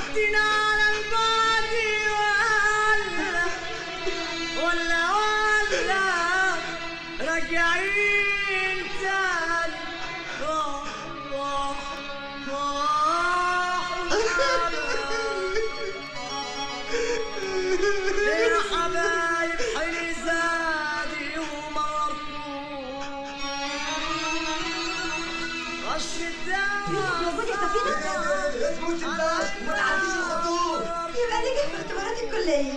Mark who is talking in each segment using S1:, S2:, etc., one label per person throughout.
S1: بعتنا على البادي ولا ولا ولا راجعين تاني روح روح روح يا حبايب حلي زادي
S2: موجود يا سفينة؟
S1: تموت الباش ما تعديش الخطوط
S2: يبقى نجح في اختبارات الكلية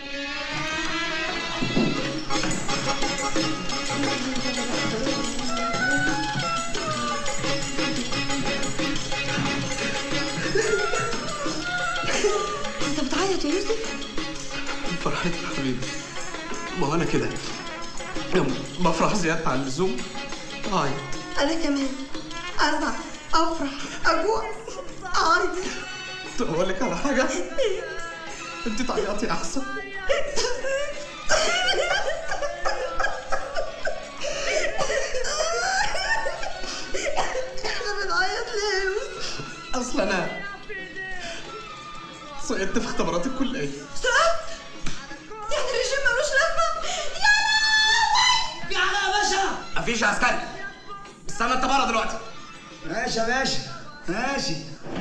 S2: انت بتعيط يا يوسف؟
S3: فرحتي يا حبيبي ما هو انا كده لما بفرح زيادة عن اللزوم اعيط
S2: انا كمان ازعل افرح اجوع اعيط
S3: طب اقول لك على حاجة انت تعيطي احسن
S2: احنا بنعيط ليه يا يوسف؟
S3: اصل انا سقطت في اختبارات الكلية
S2: سقط؟ يعني الرجيم ملوش لازمة؟ يا لهوي
S1: في حاجة يا باشا
S3: مفيش يا عسكري استنى انت بره دلوقتي
S1: ماشي يا باشا ماشي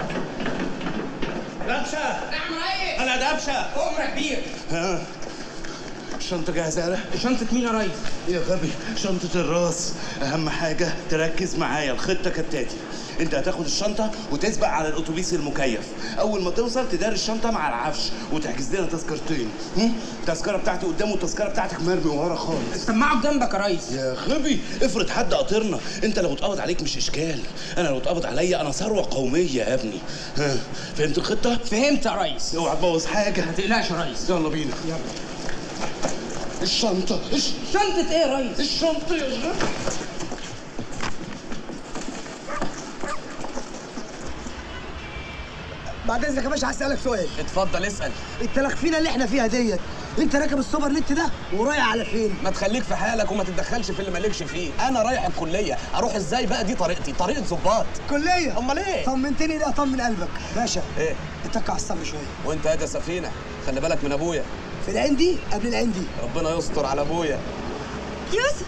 S4: دبشه نعم ريس انا دبشه امر كبير ها الشنطة جاهزة يالا؟
S5: شنطة مين يا ريس؟
S4: يا غبي شنطة الراس أهم حاجة تركز معايا الخطة كالتالي أنت هتاخد الشنطة وتسبق على الأتوبيس المكيف أول ما توصل تداري الشنطة مع العفش وتحجز لنا تذكرتين هم؟ التذكرة بتاعتي قدام والتذكرة بتاعتك مرمي ورا خالص
S5: السماعة جنبك يا ريس
S4: يا غبي افرض حد قاطرنا انت لو اتقبض عليك مش اشكال انا لو اتقبض عليا انا ثروه قوميه يا ابني ها فهمت الخطه
S5: فهمت يا ريس
S4: اوعى تبوظ حاجه
S5: ما تقلقش يا ريس
S4: يلا بينا
S5: يلا
S4: الشنطه الش...
S5: شنطة ايه يا ريس؟
S4: الشنطه يا غبي
S1: بعد اذنك يا باشا هسألك سؤال
S3: اتفضل اسأل
S1: التلخفينه اللي احنا فيها ديت انت راكب السوبر نت ده ورايح على فين؟
S3: ما تخليك في حالك وما تتدخلش في اللي مالكش فيه انا رايح الكليه اروح ازاي بقى دي طريقتي طريقه ظباط
S1: كلية
S3: امال ايه
S1: طمنتني لا طمن قلبك باشا
S3: ايه
S1: اتك على الصبر شويه
S3: وانت يا سفينه خلي بالك من ابويا
S1: في العين دي قبل العين دي
S3: ربنا يستر على ابويا
S2: يوسف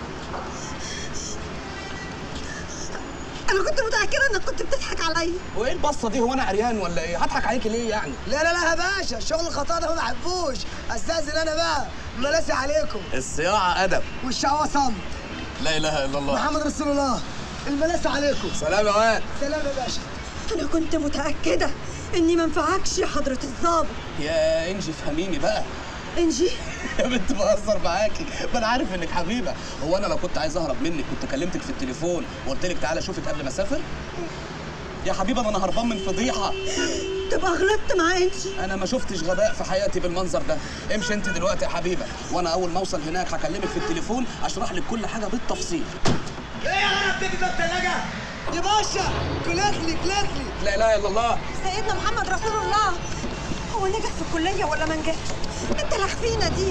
S2: انا كنت متأكدة انك كنت بتضحك عليا
S3: وايه البصه دي هو انا عريان ولا ايه هضحك عليك ليه يعني
S1: لا لا لا يا باشا شغل الخطا ده ما بحبوش استاذن انا بقى ملاسي عليكم
S3: الصياعه ادب
S1: والشعوى صمت
S3: لا اله الا الله
S1: محمد رسول الله الملاسي عليكم
S3: سلام يا واد
S1: سلام يا باشا
S2: انا كنت متأكدة اني ما انفعكش يا حضرة الضابط
S3: يا انجي فهميني بقى
S2: انجي
S3: يا بنت بهزر معاكي ما انا عارف انك حبيبه هو انا لو كنت عايز اهرب منك كنت كلمتك في التليفون وقلت لك تعالى اشوفك قبل ما اسافر يا حبيبه ده انا هربان من فضيحه
S2: تبقى غلطت مع انجي
S3: انا ما شفتش غباء في حياتي بالمنظر ده امشي انت دلوقتي يا حبيبه وانا اول ما اوصل هناك هكلمك في التليفون اشرح لك كل حاجه بالتفصيل
S1: ايه يا غرب تيجي في الثلاجه يا باشا كلاتلي كلاتلي
S3: لا اله الا الله
S2: سيدنا محمد رسول الله هو نجح في الكلية ولا ما نجحش؟ انت لخفينا دي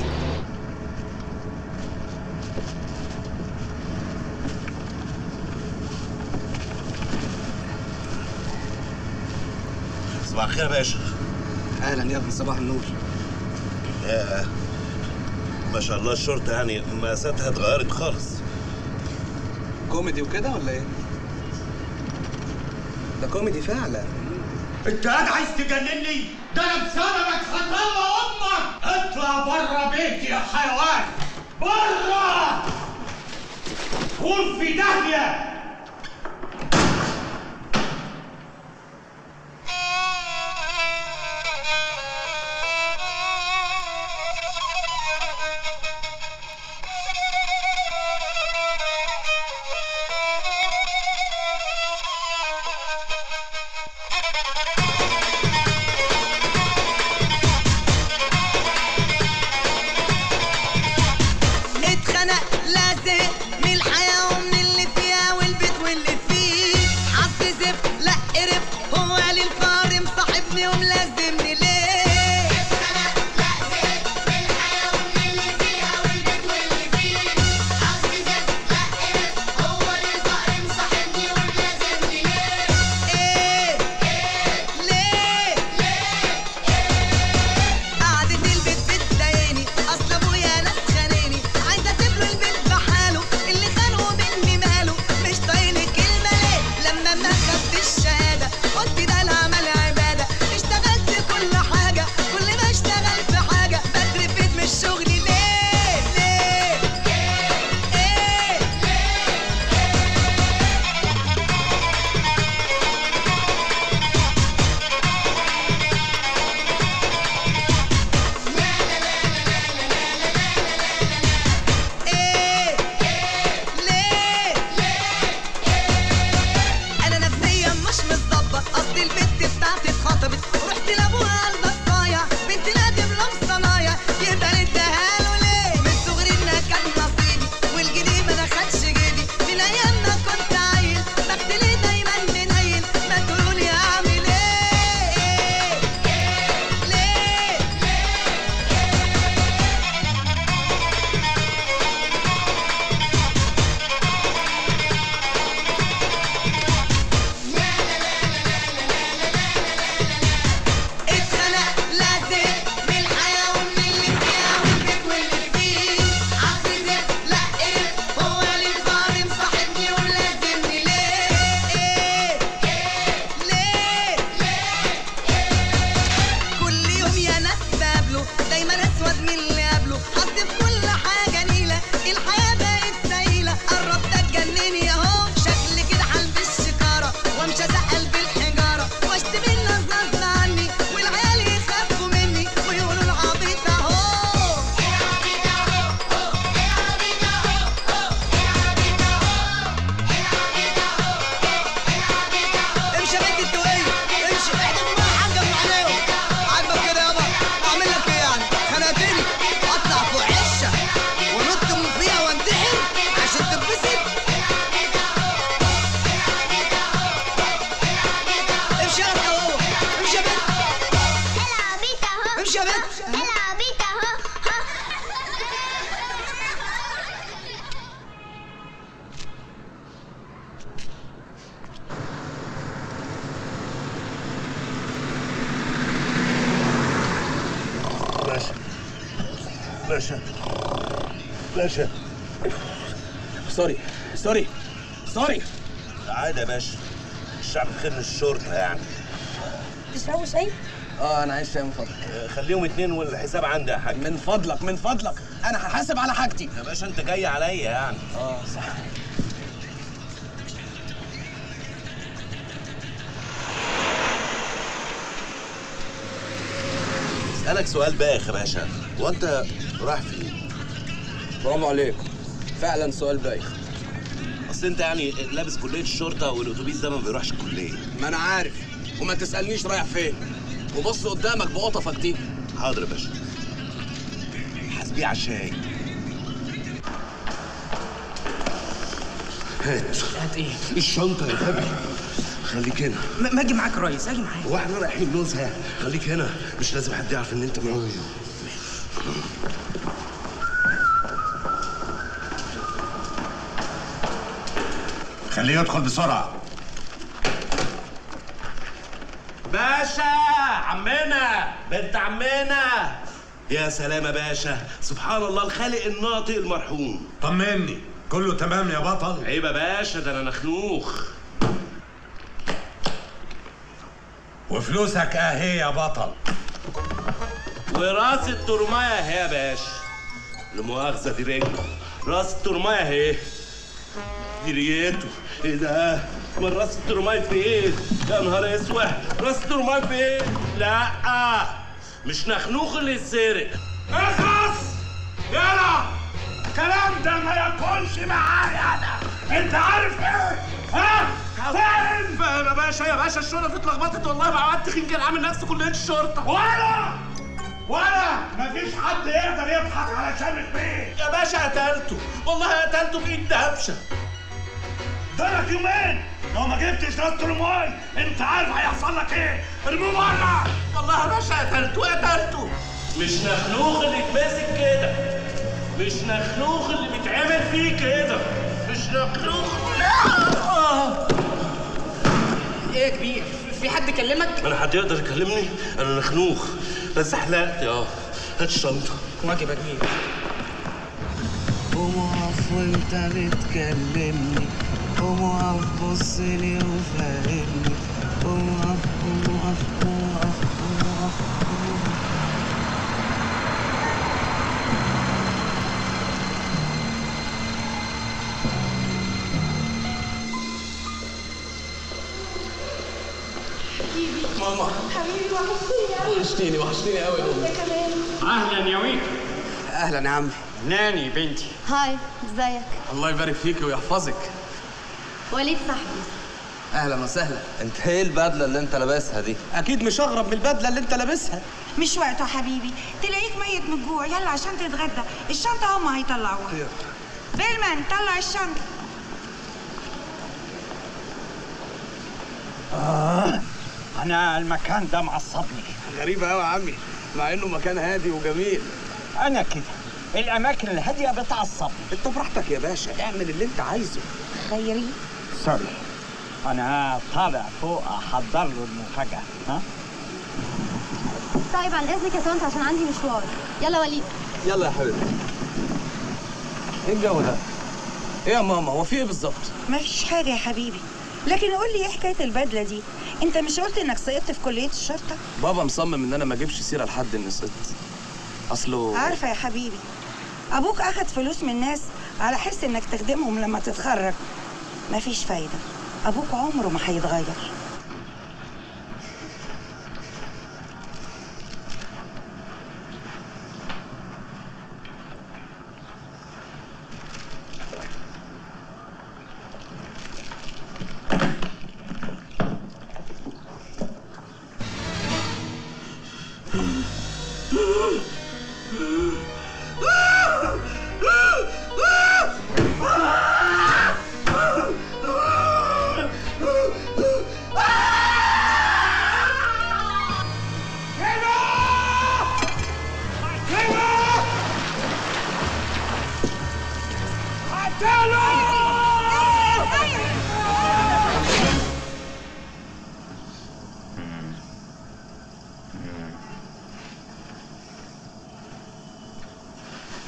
S4: صباح الخير يا باشا
S3: اهلا يا ابني صباح النور
S4: يا ما شاء الله الشرطه يعني مقاساتها اتغيرت خالص
S3: كوميدي وكده ولا ايه ده كوميدي فعلا
S6: انت قاعد عايز تجنني ده انا بسببك هطلع امك اطلع بره بيتي يا حيوان بره قول في داهيه
S7: اتخنق لازق من الحياة ومن اللي فيها واللي
S1: امشي يا بنت
S7: العبيط اهو
S4: باشا باشا باشا
S3: سوري سوري سوري
S4: عادي يا باشا الشعب خير من الشرطه يعني
S2: تشربوا شاي؟
S3: اه انا عايز شاي من فضلك
S4: آه، خليهم اتنين والحساب عندي يا حاج
S3: من فضلك من فضلك انا هحاسب على حاجتي
S4: يا باشا انت جاي عليا يعني
S3: اه صح
S4: اسالك سؤال بايخ يا باشا هو انت رايح فين؟
S3: برافو عليك فعلا سؤال بايخ
S4: اصل انت يعني لابس كليه الشرطه والاتوبيس ده ما بيروحش الكليه
S3: ما انا عارف وما تسالنيش رايح فين وبص قدامك بقطفك دي
S4: حاضر يا باشا حاسبيه على الشاي هات
S5: هات ايه؟
S4: الشنطه يا غبي خليك هنا
S5: ما ما اجي معاك يا ريس اجي معاك
S4: واحنا رايحين نزهه خليك هنا مش لازم حد يعرف ان انت معايا
S6: خليه يدخل بسرعه
S4: باشا عمنا بنت عمنا يا سلام يا باشا سبحان الله الخالق الناطق المرحوم
S6: طمني كله تمام يا بطل
S4: عيب يا باشا ده انا نخنوخ
S6: وفلوسك اهي يا بطل
S4: وراس الترمايه اهي يا باشا المؤاخذه دي رجله راس الترمايه اهي دي ريته ايه ده من راس الترمايه فين يا نهار اسود راس الترمايه فين لا مش نخنوخ اللي يتسرق
S6: اخلص يلا الكلام ده ما يكونش معايا انا انت عارف ايه ها فاهم
S4: فاهم يا باشا يا باشا الشرطه اتلخبطت والله ما عملت خين كان عامل نفسه كليه الشرطه
S6: ولا ولا مفيش حد يقدر يضحك علشان البيت
S4: يا باشا قتلته والله قتلته بايد دهبشه
S6: دلك يومين لو ما جبتش راس الماي انت عارف هيحصل لك ايه ارموه بره
S4: والله يا باشا قتلته قتلته مش نخنوخ اللي يتمسك كده مش نخنوخ اللي بيتعمل فيه كده مش نخنوخ
S5: ايه يا كبير؟ في حد كلمك؟
S4: انا حد يقدر يكلمني انا نخنوخ بس حلقت اه هات الشنطه
S5: واجب يا كبير
S8: قوم اقف وانت بتكلمني قوم اقف بص لي وفهمني قوم اقف قوم اقف قوم اقف قوم اقف قوم اقف
S3: ماما
S2: حبيبي وحشتني قوي
S3: وحشتيني وحشتيني قوي يا ماما
S2: كمان
S5: اهلا يا ويك
S3: اهلا يا عمي
S5: ناني بنتي
S7: هاي ازيك
S3: الله يبارك فيك ويحفظك
S7: وليد صاحبي
S3: اهلا وسهلا
S9: انت ايه البدله اللي انت لابسها دي
S3: اكيد مش اغرب من البدله اللي انت لابسها
S2: مش وقته يا حبيبي تلاقيك ميت من الجوع يلا عشان تتغدى الشنطه هم هيطلعوها بيرمان طلع الشنطه
S6: انا المكان ده معصبني
S3: غريبه قوي يا عمي مع انه مكان هادي وجميل
S6: انا كده الاماكن الهاديه بتعصبني
S3: انت براحتك يا باشا اعمل اللي انت عايزه
S2: خيري
S6: سوري انا طالع فوق احضر له المفاجاه ها
S7: طيب عن اذنك يا طنط عشان عندي مشوار يلا وليد
S3: يلا يا حبيبي ايه الجو ده ايه يا ماما هو في ايه بالظبط
S2: مفيش حاجه يا حبيبي لكن قول لي ايه حكايه البدله دي انت مش قلت انك سقطت في كليه الشرطه
S3: بابا مصمم ان انا ما اجيبش سيره لحد اني سقطت اصله
S2: عارفه يا حبيبي ابوك اخد فلوس من الناس على حس انك تخدمهم لما تتخرج مفيش فايده ابوك عمره ما هيتغير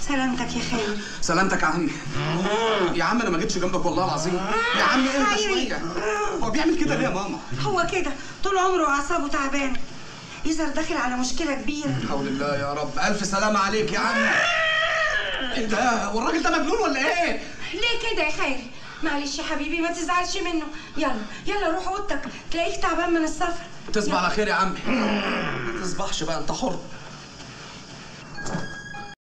S2: سلامتك يا خير
S3: سلامتك يا عمي يا عم انا ما جيتش جنبك والله العظيم يا عم اهدى
S2: خيري.
S3: شويه هو بيعمل كده ليه يا ماما
S2: هو كده طول عمره اعصابه تعبانه يظهر داخل على مشكله كبيره
S3: حول الله يا رب الف سلامه عليك يا عم ايه ده والراجل ده مجنون ولا ايه
S2: ليه كده يا خيري معلش يا حبيبي ما تزعلش منه يلا يلا روح اوضتك تلاقيك تعبان من السفر
S3: تصبح على خير يا عمي ما تصبحش بقى انت حر